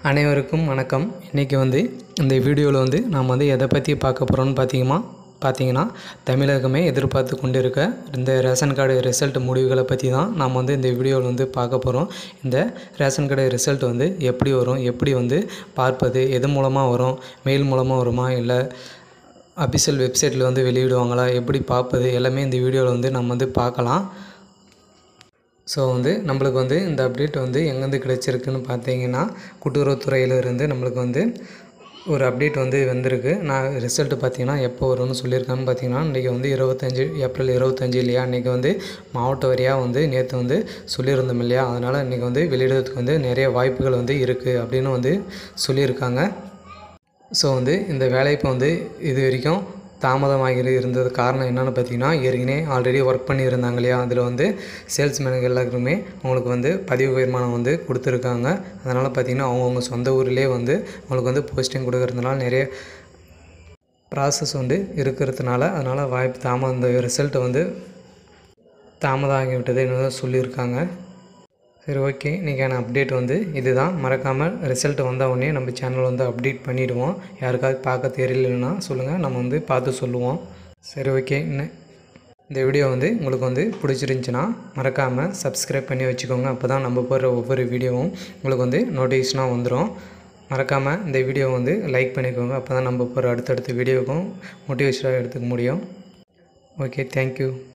அனைவருக்கும் வணக்கம் இன்றைக்கி வந்து இந்த வீடியோவில் வந்து நாம் வந்து எதை பற்றி பார்க்க போகிறோம்னு பார்த்தீங்கன்னா பார்த்தீங்கன்னா தமிழகமே எதிர்பார்த்து கொண்டு இருக்க இந்த ரேஷன் கார்டு ரிசல்ட் முடிவுகளை பற்றி தான் நாம் வந்து இந்த வீடியோவில் வந்து பார்க்க போகிறோம் இந்த ரேஷன் கார்டு ரிசல்ட் வந்து எப்படி வரும் எப்படி வந்து பார்ப்பது எது மூலமாக வரும் மெயில் மூலமாக வருமா இல்லை அபிஷியல் வெப்சைட்டில் வந்து வெளியிடுவாங்களா எப்படி பார்ப்பது எல்லாமே இந்த வீடியோவில் வந்து நம்ம வந்து பார்க்கலாம் ஸோ வந்து நம்மளுக்கு வந்து இந்த அப்டேட் வந்து எங்கேருந்து கிடைச்சிருக்குன்னு பார்த்தீங்கன்னா கூட்டுறவுத்துறையிலிருந்து நம்மளுக்கு வந்து ஒரு அப்டேட் வந்து வந்திருக்கு நான் ரிசல்ட்டு பார்த்தீங்கன்னா எப்போ வரும்னு சொல்லியிருக்கான்னு பார்த்தீங்கன்னா இன்றைக்கி வந்து இருபத்தஞ்சி ஏப்ரல் இருபத்தஞ்சி இல்லையா இன்றைக்கி வந்து மாவட்ட வாரியாக வந்து நேற்று வந்து சொல்லியிருந்தோம் இல்லையா அதனால் இன்றைக்கி வந்து வெளியிடுறதுக்கு வந்து நிறைய வாய்ப்புகள் வந்து இருக்குது அப்படின்னு வந்து சொல்லியிருக்காங்க ஸோ வந்து இந்த வேலை இப்போ வந்து இது வரைக்கும் தாமதமாகி இருந்தது காரணம் என்னென்னு பார்த்தீங்கன்னா ஏற்கனவே ஆல்ரெடி ஒர்க் பண்ணியிருந்தாங்க இல்லையா அதில் வந்து சேல்ஸ்மேனுக்கு எல்லாருக்குமே அவங்களுக்கு வந்து பதிவு வருமானம் வந்து கொடுத்துருக்காங்க அதனால் பார்த்தீங்கன்னா அவங்கவுங்க சொந்த ஊர்லேயே வந்து அவங்களுக்கு வந்து போஸ்டிங் கொடுக்கறதுனால நிறைய ப்ராசஸ் வந்து இருக்கிறதுனால அதனால் வாய்ப்பு தாமதம் இந்த ரிசல்ட்டை வந்து தாமதம் ஆகிவிட்டது என்ன சொல்லியிருக்காங்க சரி ஓகே இன்றைக்கான அப்டேட் வந்து இதுதான் மறக்காமல் ரிசல்ட் வந்த உடனே நம்ம சேனல் வந்து அப்டேட் பண்ணிவிடுவோம் யாருக்காவது பார்க்க தெரியலன்னா சொல்லுங்கள் நம்ம வந்து பார்த்து சொல்லுவோம் சரி ஓகே இன்னும் இந்த வீடியோ வந்து உங்களுக்கு வந்து பிடிச்சிருந்துச்சின்னா மறக்காமல் சப்ஸ்கிரைப் பண்ணி வச்சுக்கோங்க அப்போ தான் நம்ம போடுற ஒவ்வொரு வீடியோவும் உங்களுக்கு வந்து நோட்டிஃபிகேஷனாக வந்துடும் மறக்காமல் இந்த வீடியோவை வந்து லைக் பண்ணிக்கோங்க அப்போ தான் நம்ம போகிற அடுத்தடுத்த வீடியோவுக்கும் மோட்டிவேஷனாக எடுத்துக்க முடியும் ஓகே தேங்க்யூ